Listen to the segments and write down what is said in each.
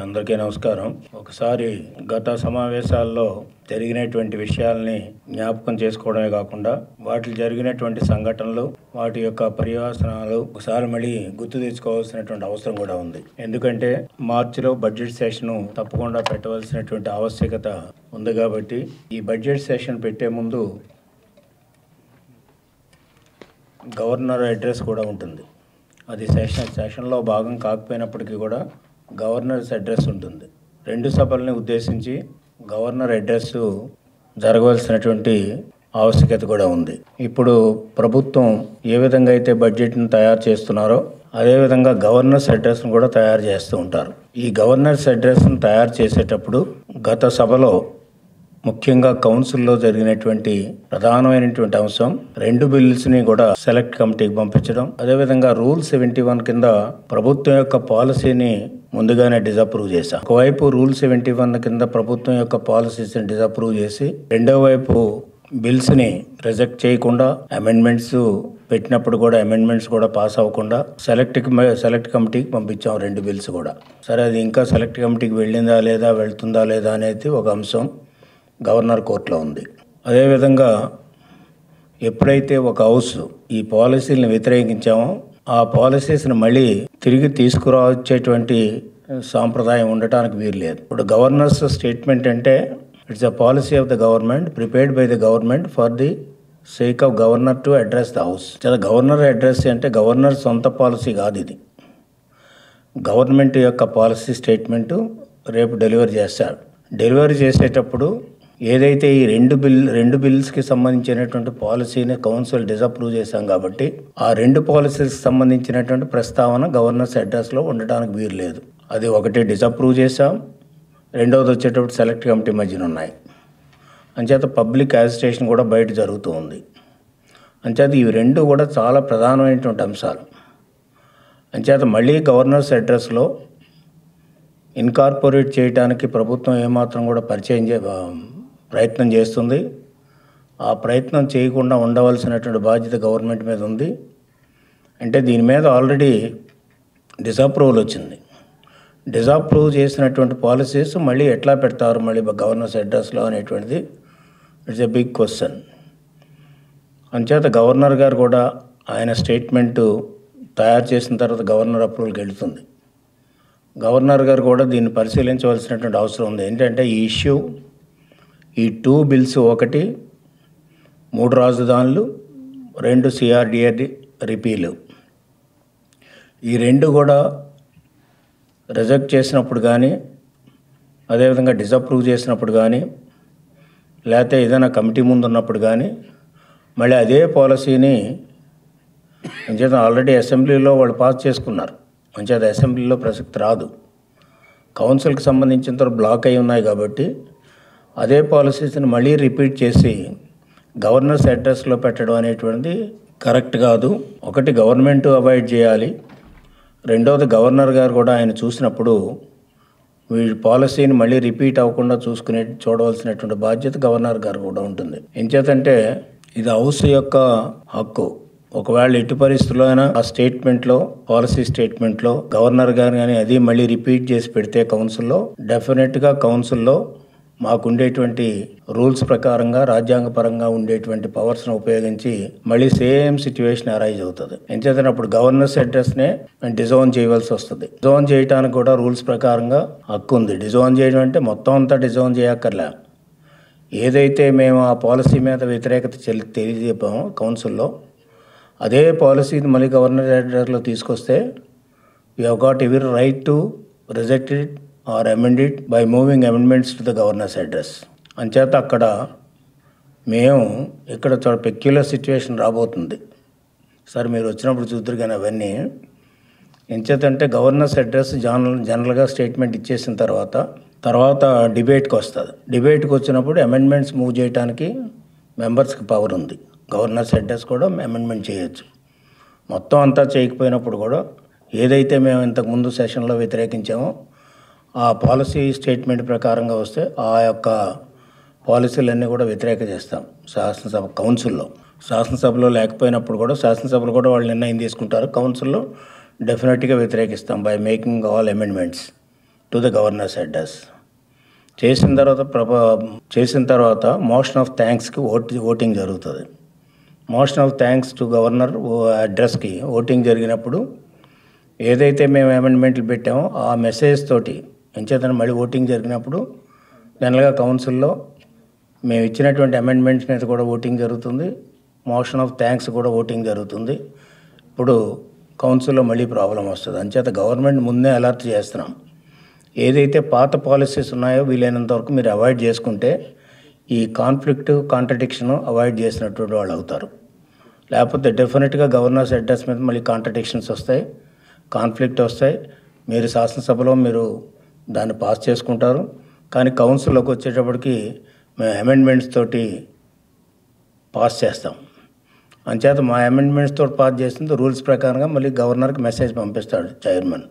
అందరికీ నమస్కారం ఒకసారి గత సమావేశాల్లో జరిగినటువంటి విషయాల్ని జ్ఞాపకం చేసుకోవడమే కాకుండా వాటి జరిగినటువంటి సంఘటనలు వాటి యొక్క పర్యవసనాలు ఒకసారి మళ్ళీ గుర్తు తెచ్చుకోవాల్సినటువంటి అవసరం కూడా ఉంది ఎందుకంటే మార్చిలో బడ్జెట్ సెషన్ తప్పకుండా పెట్టవలసినటువంటి ఆవశ్యకత ఉంది కాబట్టి ఈ బడ్జెట్ సెషన్ పెట్టే ముందు గవర్నర్ అడ్రస్ కూడా ఉంటుంది అది సెషన్ సెషన్లో భాగం కాకపోయినప్పటికీ కూడా గవర్నర్స్ అడ్రస్ ఉంటుంది రెండు సభల్ని ఉద్దేశించి గవర్నర్ అడ్రస్ జరగవలసినటువంటి ఆవశ్యకత కూడా ఉంది ఇప్పుడు ప్రభుత్వం ఏ విధంగా అయితే బడ్జెట్ను తయారు చేస్తున్నారో అదేవిధంగా గవర్నర్స్ అడ్రస్ను కూడా తయారు చేస్తూ ఉంటారు ఈ గవర్నర్స్ అడ్రస్ను తయారు చేసేటప్పుడు గత సభలో ముఖ్యంగా కౌన్సిల్లో జరిగినటువంటి ప్రధానమైనటువంటి అంశం రెండు బిల్స్ ని కూడా సెలెక్ట్ కమిటీకి పంపించడం అదేవిధంగా రూల్ సెవెంటీ వన్ కింద ప్రభుత్వం యొక్క పాలసీని ముందుగానే డిజప్రూవ్ చేశాం ఒకవైపు రూల్ సెవెంటీ వన్ కింద ప్రభుత్వం యొక్క పాలసీస్ ని డిజప్రూవ్ చేసి రెండో వైపు బిల్స్ ని రిజెక్ట్ చేయకుండా అమెండ్మెంట్స్ పెట్టినప్పుడు కూడా అమెండ్మెంట్స్ కూడా పాస్ అవ్వకుండా సెలెక్ట్ సెలెక్ట్ కమిటీకి పంపించాం రెండు బిల్స్ కూడా సరే అది ఇంకా సెలెక్ట్ కమిటీకి వెళ్ళిందా లేదా వెళ్తుందా లేదా అనేది ఒక అంశం గవర్నర్ కోర్టులో ఉంది అదేవిధంగా ఎప్పుడైతే ఒక హౌస్ ఈ పాలసీలను వ్యతిరేకించామో ఆ పాలసీస్ని మళ్ళీ తిరిగి తీసుకురావచ్చేటువంటి సాంప్రదాయం ఉండటానికి వీలు లేదు ఇప్పుడు గవర్నర్స్ స్టేట్మెంట్ అంటే it's a policy of the government prepared by the government for the sake of governor to address the house చాలా గవర్నర్ అడ్రస్ అంటే గవర్నర్ సొంత పాలసీ కాదు ఇది గవర్నమెంట్ యొక్క పాలసీ స్టేట్మెంటు రేపు డెలివరీ చేస్తారు డెలివరీ చేసేటప్పుడు ఏదైతే ఈ రెండు బిల్ రెండు బిల్స్కి సంబంధించినటువంటి పాలసీని కౌన్సిల్ డిజప్రూవ్ చేశాం కాబట్టి ఆ రెండు పాలసీస్కి సంబంధించినటువంటి ప్రస్తావన గవర్నర్స్ అడ్రస్లో ఉండడానికి వీలు లేదు అది ఒకటి డిజప్రూవ్ చేశాం రెండవది వచ్చేటప్పుడు సెలెక్ట్ కమిటీ మధ్యన ఉన్నాయి అంచేత పబ్లిక్ యాజిటేషన్ కూడా బయట జరుగుతూ ఉంది అంచేత ఇవి రెండు కూడా చాలా ప్రధానమైనటువంటి అంశాలు అంచేత మళ్ళీ గవర్నర్స్ అడ్రస్లో ఇన్కార్పొరేట్ చేయడానికి ప్రభుత్వం ఏమాత్రం కూడా పరిచయం చే ప్రయత్నం చేస్తుంది ఆ ప్రయత్నం చేయకుండా ఉండవలసినటువంటి బాధ్యత గవర్నమెంట్ మీద ఉంది అంటే దీని మీద ఆల్రెడీ డిసప్రూవల్ వచ్చింది డిసప్రూవ్ చేసినటువంటి పాలసీస్ మళ్ళీ ఎట్లా పెడతారు మళ్ళీ గవర్నర్స్ అడ్రస్లో అనేటువంటిది ఇట్స్ ఎ బిగ్ క్వశ్చన్ అంచేత గవర్నర్ గారు కూడా ఆయన స్టేట్మెంటు తయారు చేసిన తర్వాత గవర్నర్ అప్రూవల్కి వెళుతుంది గవర్నర్ గారు కూడా దీన్ని పరిశీలించవలసినటువంటి అవసరం ఉంది ఏంటంటే ఈ ఇష్యూ ఈ టూ బిల్స్ ఒకటి మూడు రాజధానులు రెండు సిఆర్డిఆర్ రిపీలు ఈ రెండు కూడా రిజెక్ట్ చేసినప్పుడు కానీ అదేవిధంగా డిసప్రూవ్ చేసినప్పుడు కానీ లేకపోతే ఏదైనా కమిటీ ముందు ఉన్నప్పుడు కానీ మళ్ళీ అదే పాలసీని అంచేత ఆల్రెడీ అసెంబ్లీలో వాళ్ళు పాస్ చేసుకున్నారు అంచేత అసెంబ్లీలో ప్రసక్తి రాదు కౌన్సిల్కి సంబంధించినంత బ్లాక్ అయి ఉన్నాయి కాబట్టి అదే పాలసీస్ని మళ్ళీ రిపీట్ చేసి గవర్నర్స్ అడ్రస్లో పెట్టడం అనేటువంటిది కరెక్ట్ కాదు ఒకటి గవర్నమెంట్ అవాయిడ్ చేయాలి రెండవది గవర్నర్ గారు కూడా ఆయన చూసినప్పుడు వీడి పాలసీని మళ్ళీ రిపీట్ అవ్వకుండా చూసుకునే చూడవలసినటువంటి బాధ్యత గవర్నర్ గారు కూడా ఉంటుంది ఎంచేతంటే ఇది హౌస్ యొక్క హక్కు ఒకవేళ ఎట్టి పరిస్థితుల్లో అయినా ఆ స్టేట్మెంట్లో పాలసీ స్టేట్మెంట్లో గవర్నర్ గారు కానీ అది మళ్ళీ రిపీట్ చేసి పెడితే కౌన్సిల్లో డెఫినెట్గా కౌన్సిల్లో మాకు ఉండేటువంటి రూల్స్ ప్రకారంగా రాజ్యాంగపరంగా ఉండేటువంటి పవర్స్ను ఉపయోగించి మళ్ళీ సేమ్ సిచ్యువేషన్ అరైజ్ అవుతుంది ఎంచేతనే అప్పుడు గవర్నర్స్ అడ్రస్నే డిజోన్ చేయవలసి వస్తుంది డిజోన్ చేయడానికి కూడా రూల్స్ ప్రకారంగా హక్కు ఉంది డిజోన్ చేయడం అంటే మొత్తం అంతా డిజోన్ చేయక్కర్లే ఏదైతే మేము ఆ పాలసీ మీద వ్యతిరేకత చెల్లి తెలియజెప్పామో కౌన్సిల్లో అదే పాలసీని మళ్ళీ గవర్నర్ అడ్రస్లో తీసుకొస్తే we have got every right to reject it or amend it by moving amendments to the governor's address అంచేత అక్కడ మేము ఇక్కడ చాలా పెక్యులర్ సిచ్యువేషన్ రాబోతుంది సార్ మీరు వచ్చినప్పుడు చూద్దరు కానీ అవన్నీ ఎంచేతంటే గవర్నర్స్ అడ్రస్ జనరల్ జనరల్గా స్టేట్మెంట్ ఇచ్చేసిన తర్వాత తర్వాత డిబేట్కి వస్తుంది డిబేట్కి వచ్చినప్పుడు అమెండ్మెంట్స్ మూవ్ చేయడానికి మెంబర్స్కి పవర్ ఉంది గవర్నర్స్ అడ్రస్ కూడా అమెండ్మెంట్ చేయొచ్చు మొత్తం అంతా చేయకపోయినప్పుడు కూడా ఏదైతే మేము ఇంతకుముందు సెషన్లో వ్యతిరేకించామో ఆ పాలసీ స్టేట్మెంట్ ప్రకారంగా వస్తే ఆ యొక్క పాలసీలన్నీ కూడా వ్యతిరేక చేస్తాం శాసనసభ కౌన్సిల్లో శాసనసభలో లేకపోయినప్పుడు కూడా శాసనసభలో కూడా వాళ్ళు నిర్ణయం తీసుకుంటారు కౌన్సిల్లో డెఫినెట్గా వ్యతిరేకిస్తాం by making all amendments to the governor's address చేసిన తర్వాత ప్రభ చేసిన తర్వాత మోషన్ ఆఫ్ థ్యాంక్స్కి ఓట్ ఓటింగ్ జరుగుతుంది motion of thanks to governor అడ్రస్కి ఓటింగ్ జరిగినప్పుడు ఏదైతే మేము అమెండ్మెంట్లు పెట్టామో ఆ మెసేజ్ తోటి ఎంచేతన మళ్ళీ ఓటింగ్ జరిగినప్పుడు జనరల్గా కౌన్సిల్లో మేము ఇచ్చినటువంటి అమెండ్మెంట్స్ మీద కూడా ఓటింగ్ జరుగుతుంది మోషన్ ఆఫ్ థ్యాంక్స్ కూడా ఓటింగ్ జరుగుతుంది ఇప్పుడు కౌన్సిల్లో మళ్ళీ ప్రాబ్లం వస్తుంది అంచేత గవర్నమెంట్ ముందే అలర్ట్ చేస్తున్నాం ఏదైతే పాత పాలసీస్ ఉన్నాయో వీలైనంత వరకు మీరు అవాయిడ్ చేసుకుంటే ఈ కాన్ఫ్లిక్ట్ కాంట్రడిక్షన్ అవాయిడ్ చేసినటువంటి వాళ్ళు అవుతారు లేకపోతే డెఫినెట్గా గవర్నర్స్ అడ్రస్ మీద మళ్ళీ కాంట్రడిక్షన్స్ వస్తాయి కాన్ఫ్లిక్ట్ వస్తాయి మీరు శాసనసభలో మీరు దాన్ని పాస్ చేసుకుంటారు కానీ కౌన్సిల్లోకి వచ్చేటప్పటికి మేము అమెండ్మెంట్స్ తోటి పాస్ చేస్తాం అంచేత మా అమెండ్మెంట్స్ తోటి పాస్ చేసింది రూల్స్ ప్రకారంగా మళ్ళీ గవర్నర్కి మెసేజ్ పంపిస్తాడు చైర్మన్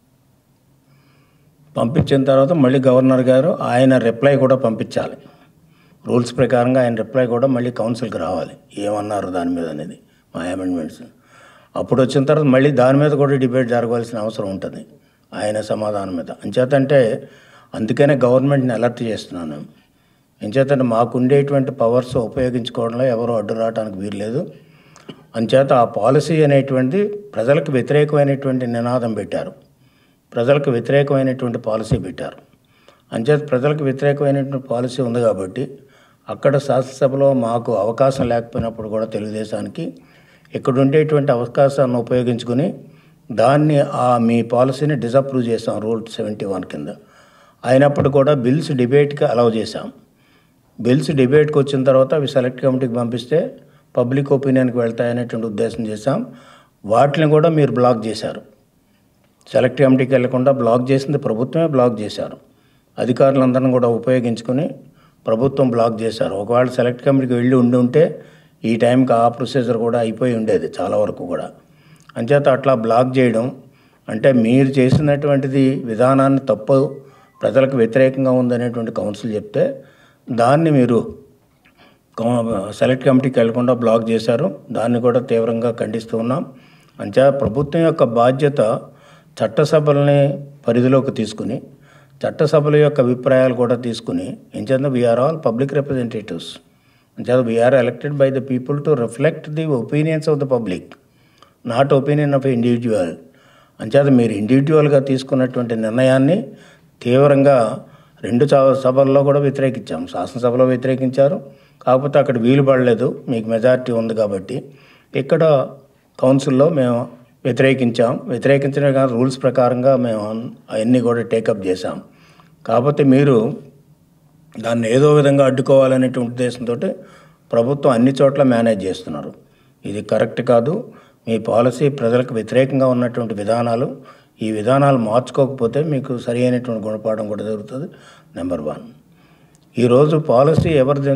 పంపించిన తర్వాత మళ్ళీ గవర్నర్ గారు ఆయన రిప్లై కూడా పంపించాలి రూల్స్ ప్రకారంగా ఆయన రిప్లై కూడా మళ్ళీ కౌన్సిల్కి రావాలి ఏమన్నారు దాని మీద అనేది మా అమెండ్మెంట్స్ అప్పుడు వచ్చిన తర్వాత మళ్ళీ దాని మీద కూడా డిబేట్ జరగవలసిన అవసరం ఉంటుంది ఆయన సమాధానం మీద అంచేతంటే అందుకనే గవర్నమెంట్ని అలర్ట్ చేస్తున్నాను ఎంచేతంటే మాకు ఉండేటువంటి పవర్స్ ఉపయోగించుకోవడంలో ఎవరు అడ్డు రావడానికి వీల్లేదు అంచేత ఆ పాలసీ అనేటువంటి ప్రజలకు వ్యతిరేకమైనటువంటి నినాదం పెట్టారు ప్రజలకు వ్యతిరేకమైనటువంటి పాలసీ పెట్టారు అంచేత ప్రజలకు వ్యతిరేకమైనటువంటి పాలసీ ఉంది కాబట్టి అక్కడ శాసనసభలో మాకు అవకాశం లేకపోయినప్పుడు కూడా తెలుగుదేశానికి ఇక్కడ ఉండేటువంటి అవకాశాన్ని ఉపయోగించుకుని దాన్ని ఆ మీ పాలసీని డిసప్రూవ్ చేసాం రూల్ సెవెంటీ వన్ కింద అయినప్పుడు కూడా బిల్స్ డిబేట్కి అలౌ చేశాం బిల్స్ డిబేట్కి వచ్చిన తర్వాత అవి సెలెక్ట్ కమిటీకి పంపిస్తే పబ్లిక్ ఒపీనియన్కి వెళ్తాయనేటువంటి ఉద్దేశం చేశాం వాటిని కూడా మీరు బ్లాక్ చేశారు సెలెక్ట్ కమిటీకి వెళ్లకుండా బ్లాక్ చేసింది ప్రభుత్వమే బ్లాక్ చేశారు అధికారులందరిని కూడా ఉపయోగించుకొని ప్రభుత్వం బ్లాక్ చేశారు ఒకవేళ సెలెక్ట్ కమిటీకి వెళ్ళి ఉండి ఉంటే ఈ టైంకి ఆ ప్రొసీజర్ కూడా అయిపోయి ఉండేది చాలా వరకు కూడా అంచేత అట్లా బ్లాక్ చేయడం అంటే మీరు చేసినటువంటిది విధానాన్ని తప్పు ప్రజలకు వ్యతిరేకంగా ఉందనేటువంటి కౌన్సిల్ చెప్తే దాన్ని మీరు కౌ- సెలెక్ట్ కమిటీకి వెళ్లకుండా బ్లాక్ చేశారు దాన్ని కూడా తీవ్రంగా ఖండిస్తూ ఉన్నాం అంచా ప్రభుత్వం యొక్క బాధ్యత చట్టసభల్ని పరిధిలోకి తీసుకుని చట్టసభల యొక్క అభిప్రాయాలు కూడా తీసుకుని ఎంచేత వీఆర్ ఆల్ పబ్లిక్ రిప్రజెంటేటివ్స్ అంచేత we are elected by the people to reflect the opinions of the public not opinion of individual అంచేత మీరు ఇండివిజువల్గా తీసుకున్నటువంటి నిర్ణయాన్ని తీవ్రంగా రెండు చ- సభల్లో కూడా వ్యతిరేకించాం శాసనసభలో వ్యతిరేకించారు కాకపోతే అక్కడ వీలు పడలేదు మీకు మెజారిటీ ఉంది కాబట్టి ఇక్కడ కౌన్సిల్లో మేము వ్యతిరేకించాం వ్యతిరేకించిన కానీ రూల్స్ ప్రకారంగా మేము అవన్నీ కూడా టేకప్ చేశాం కాకపోతే మీరు దాన్ని ఏదో విధంగా అడ్డుకోవాలనేటువంటి ఉద్దేశంతో ప్రభుత్వం అన్ని చోట్ల మేనేజ్ చేస్తున్నారు ఇది కరెక్ట్ కాదు మీ పాలసీ ప్రజలకు వ్యతిరేకంగా ఉన్నటువంటి విధానాలు ఈ విధానాలు మార్చుకోకపోతే మీకు సరి అయినటువంటి గుణపాఠం కూడా జరుగుతుంది నెంబర్ వన్ ఈరోజు పాలసీ ఎవరిది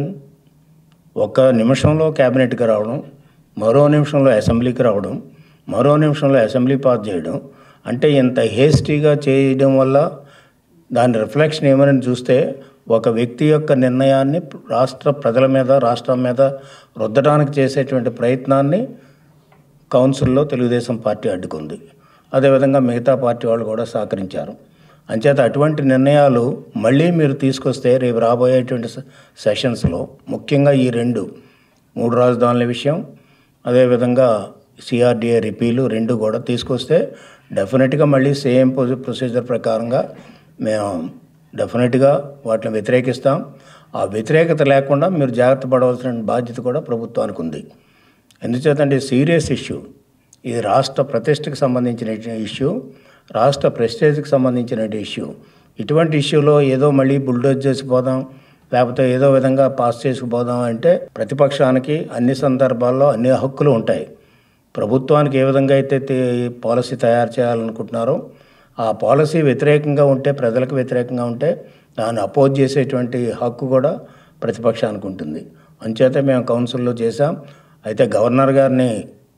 ఒక నిమిషంలో క్యాబినెట్కి రావడం మరో నిమిషంలో అసెంబ్లీకి రావడం మరో నిమిషంలో అసెంబ్లీ పాస్ చేయడం అంటే ఇంత హేస్టీగా చేయడం వల్ల దాని రిఫ్లెక్షన్ ఏమని చూస్తే ఒక వ్యక్తి యొక్క నిర్ణయాన్ని రాష్ట్ర ప్రజల మీద రాష్ట్రం మీద రుద్దడానికి చేసేటువంటి ప్రయత్నాన్ని కౌన్సిల్లో తెలుగుదేశం పార్టీ అడ్డుకుంది అదేవిధంగా మిగతా పార్టీ వాళ్ళు కూడా సహకరించారు అంచేత అటువంటి నిర్ణయాలు మళ్ళీ మీరు తీసుకొస్తే రేపు రాబోయేటువంటి సె- సెషన్స్లో ముఖ్యంగా ఈ రెండు మూడు రాజధానుల విషయం అదేవిధంగా సిఆర్డిఏ రిపీలు రెండు కూడా తీసుకొస్తే డెఫినెట్గా మళ్ళీ సేమ్ ప్రొసీజర్ ప్రకారంగా మేము డెఫినెట్గా వాటిని వ్యతిరేకిస్తాం ఆ వ్యతిరేకత లేకుండా మీరు జాగ్రత్త పడవలసిన బాధ్యత కూడా ప్రభుత్వానికి ఉంది ఎందుచేతంటే సీరియస్ ఇష్యూ ఇది రాష్ట్ర ప్రతిష్టకు సంబంధించిన ఇష్యూ రాష్ట్ర ప్రెస్టేజ్కి సంబంధించిన ఇష్యూ ఇటువంటి ఇష్యూలో ఏదో మళ్ళీ బుల్డోజ్ చేసిపోదాం లేకపోతే ఏదో విధంగా పాస్ చేసుకుపోదాం అంటే ప్రతిపక్షానికి అన్ని సందర్భాల్లో అన్ని హక్కులు ఉంటాయి ప్రభుత్వానికి ఏ విధంగా అయితే తే- పాలసీ తయారు చేయాలనుకుంటున్నారో ఆ పాలసీ వ్యతిరేకంగా ఉంటే ప్రజలకు వ్యతిరేకంగా ఉంటే దాన్ని అపోజ్ చేసేటువంటి హక్కు కూడా ప్రతిపక్షానికి ఉంటుంది అంచేత మేము కౌన్సిల్లో చేశాం అయితే గవర్నర్ గారిని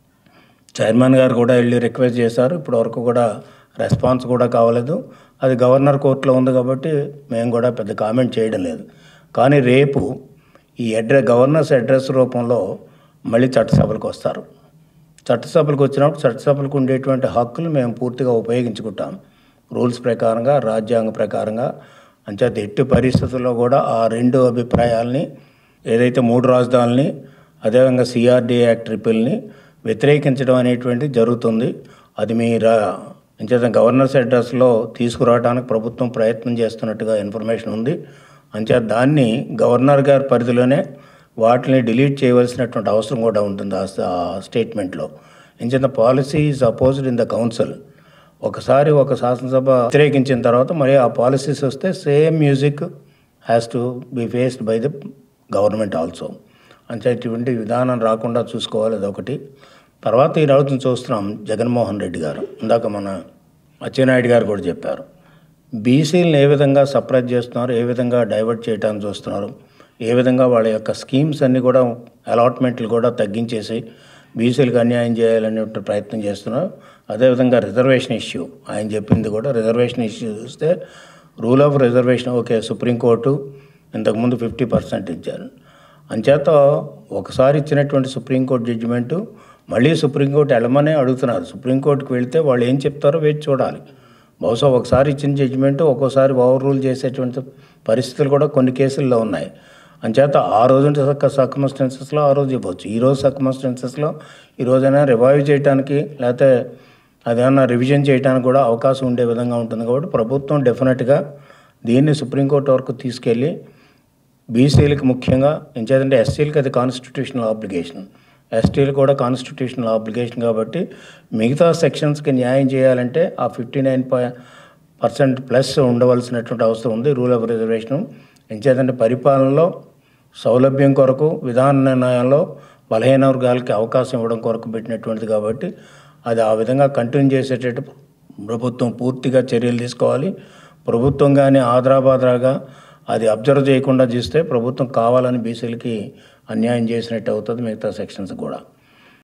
చైర్మన్ గారు కూడా వెళ్ళి రిక్వెస్ట్ చేశారు ఇప్పటి వరకు కూడా రెస్పాన్స్ కూడా కావలేదు అది గవర్నర్ కోర్టులో ఉంది కాబట్టి మేము కూడా పెద్ద కామెంట్ చేయడం లేదు కానీ రేపు ఈ అడ్రస్ గవర్నర్స్ అడ్రస్ రూపంలో మళ్ళీ చట్టసభలకు వస్తారు చట్టసభలకు వచ్చినప్పుడు చట్టసభలకు ఉండేటువంటి హక్కులు మేము పూర్తిగా ఉపయోగించుకుంటాం రూల్స్ ప్రకారంగా రాజ్యాంగ ప్రకారంగా అంచేత ఎట్టి పరిస్థితుల్లో కూడా ఆ రెండు అభిప్రాయాల్ని ఏదైతే మూడు రాజధానుల్ని అదేవిధంగా సిఆర్డీఏ యాక్ట్ ట్రిపుల్ని వ్యతిరేకించడం అనేటువంటిది జరుగుతుంది అది మీ రా అంచేత గవర్నర్స్ అడ్రస్లో తీసుకురావడానికి ప్రభుత్వం ప్రయత్నం చేస్తున్నట్టుగా ఇన్ఫర్మేషన్ ఉంది అంచేత దాన్ని గవర్నర్ గారి పరిధిలోనే వాటిని డిలీట్ చేయవలసినటువంటి అవసరం కూడా ఉంటుంది ఆ స- ఆ స్టేట్మెంట్లో ఇంచేత policy is opposed in the council ఒకసారి ఒక శాసనసభ వ్యతిరేకించిన తర్వాత మరి ఆ పాలసీస్ వస్తే same music has to be faced by the government also అంటే ఇటువంటి విధానం రాకుండా చూసుకోవాలి అదొకటి తర్వాత ఈ రోజున చూస్తున్నాం జగన్మోహన్ రెడ్డి గారు ఇందాక మన అచ్చెన్నాయుడు గారు కూడా చెప్పారు బీసీలను ఏ విధంగా సప్రెస్ చేస్తున్నారు ఏ విధంగా డైవర్ట్ చేయడానికి చూస్తున్నారు ఏ విధంగా వాళ్ళ యొక్క స్కీమ్స్ అన్నీ కూడా అలాట్మెంట్లు కూడా తగ్గించేసి బీసీలకు అన్యాయం చేయాలనే ప్రయత్నం చేస్తున్నారు అదేవిధంగా రిజర్వేషన్ ఇష్యూ ఆయన చెప్పింది కూడా రిజర్వేషన్ ఇష్యూ చూస్తే rule of reservation okay supreme court ఇంతకుముందు ఫిఫ్టీ పర్సెంట్ ఇచ్చారు అంచేత ఒకసారి ఇచ్చినటువంటి సుప్రీంకోర్టు జడ్జిమెంటు మళ్ళీ సుప్రీంకోర్టు వెళ్ళమనే అడుగుతున్నారు సుప్రీంకోర్టుకి వెళ్తే వాళ్ళు ఏం చెప్తారో వేచి చూడాలి బహుశా ఒకసారి ఇచ్చిన జడ్జిమెంట్ ఒక్కోసారి ఓవర్ రూల్ చేసేటువంటి పరిస్థితులు కూడా కొన్ని కేసుల్లో ఉన్నాయి అంచేత ఆ రోజు సర్కమస్టెన్సెస్లో ఆ రోజు ఇవ్వచ్చు ఈ రోజు సర్కమస్టెన్సెస్లో ఈ రోజైనా రివైవ్ చేయడానికి లేకపోతే అదేమన్నా రివిజన్ చేయడానికి కూడా అవకాశం ఉండే విధంగా ఉంటుంది కాబట్టి ప్రభుత్వం డెఫినెట్గా దీన్ని సుప్రీంకోర్టు వరకు తీసుకెళ్ళి బీసీలకు ముఖ్యంగా ఎంచేదంటే ఎస్సీలకు అది కాన్స్టిట్యూషనల్ ఆబ్లిగేషన్ ఎస్టీలు కూడా కాన్స్టిట్యూషనల్ ఆబ్లిగేషన్ కాబట్టి మిగతా సెక్షన్స్కి న్యాయం చేయాలంటే ఆ ఫిఫ్టీ నైన్ పర్సెంట్ ప్లస్ ఉండవలసినటువంటి అవసరం ఉంది రూల్ ఆఫ్ రిజర్వేషన్ ఎంచేదంటే పరిపాలనలో సౌలభ్యం కొరకు విధాన నిర్ణయంలో బలహీన వర్గాలకి అవకాశం ఇవ్వడం కొరకు పెట్టినటువంటిది కాబట్టి అది ఆ విధంగా కంటిన్యూ చేసేటట్టు ప్రభుత్వం పూర్తిగా చర్యలు తీసుకోవాలి ప్రభుత్వం కానీ ఆదరాబాదరాగా అది అబ్జర్వ్ చేయకుండా చూస్తే ప్రభుత్వం కావాలని బీసీలకి అన్యాయం చేసినట్టు అవుతుంది మిగతా సెక్షన్స్ కూడా